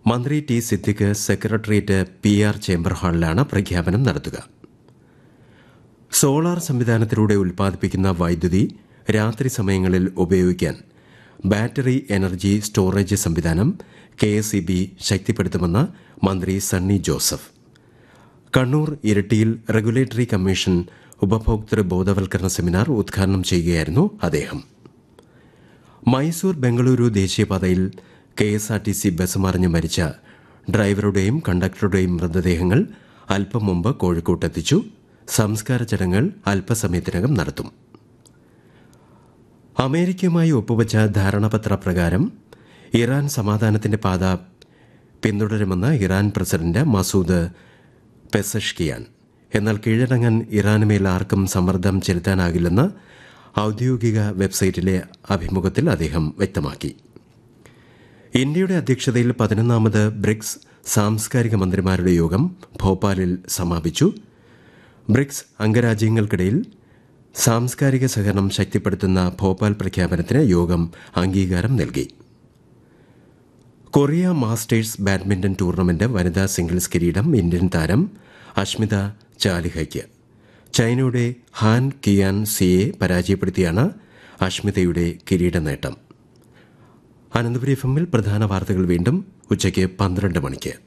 മന്ത്രി T Siddique secretariat P R chamber ഹാളിലാണ് പ്രഖ്യാപനം നടത്തുക സോളാർ സംവിധാനത്തിലൂടെ ഉൽപ്പാദിപ്പിക്കുന്ന വൈദ്യുതി രാത്രി സമയങ്ങളിൽ ഉപയോഗിക്കാൻ ബാറ്ററി എനർജി സ്റ്റോറേജ് സംവിധാനം കെ എസ് ഇ ബി ശക്തിപ്പെടുത്തുമെന്ന് മന്ത്രി സണ്ണി ജോസഫ് കണ്ണൂർ ഇരട്ടിയിൽ റെഗുലേറ്ററി കമ്മീഷൻ ഉപഭോക്തൃ ബോധവൽക്കരണ സെമിനാർ ഉദ്ഘാടനം ചെയ്യുകയായിരുന്നു അദ്ദേഹം മൈസൂർ ബംഗളൂരു ദേശീയപാതയിൽ K S R T C bus മറിഞ്ഞ് മരിച്ച ഡ്രൈവറുടെയും കണ്ടക്ടറുടെയും മൃതദേഹങ്ങൾ അല്പം മുമ്പ് കോഴിക്കോട്ടെത്തിച്ചു സംസ്കാര ചടങ്ങുകൾ അല്പസമയത്തിനകം നടത്തും അമേരിക്കയുമായി ഒപ്പുവച്ച ധാരണാപത്ര പ്രകാരം ഇറാൻ സമാധാനത്തിന്റെ പാത പിന്തുടരുമെന്ന് ഇറാൻ പ്രസിഡന്റ് മസൂദ് പെസഷ്കിയാൻ എന്നാൽ കീഴടങ്ങാൻ ഇറാനുമേൽ ആർക്കും സമ്മർദ്ദം ചെലുത്താനാകില്ലെന്ന് ഔദ്യോഗിക വെബ്സൈറ്റിലെ അഭിമുഖത്തിൽ അദ്ദേഹം വ്യക്തമാക്കി ഇന്ത്യയുടെ അധ്യക്ഷതയിൽ പതിനൊന്നാമത് ബ്രിക്സ് സാംസ്കാരിക മന്ത്രിമാരുടെ യോഗം ഭോപ്പാലിൽ സമാപിച്ചു ബ്രിക്സ് അംഗരാജ്യങ്ങൾക്കിടയിൽ സാംസ്കാരിക സഹകരണം ശക്തിപ്പെടുത്തുന്ന ഭോപ്പാൽ പ്രഖ്യാപനത്തിന് യോഗം അംഗീകാരം നൽകി കൊറിയ മാസ്റ്റേഴ്സ് ബാഡ്മിന്റൺ ടൂർണമെന്റ് വനിതാ സിംഗിൾസ് കിരീടം ഇന്ത്യൻ താരം അഷ്മിത ചാലിഹയ്ക്ക് ചൈനയുടെ ഹാൻ കിയാൻ സിയെ പരാജയപ്പെടുത്തിയാണ് അഷ്മിതയുടെ കിരീട നേട്ടം അനന്തപുരി എഫ് എമ്മിൽ പ്രധാന വാർത്തകൾ വീണ്ടും ഉച്ചയ്ക്ക് പന്ത്രണ്ട് മണിക്ക്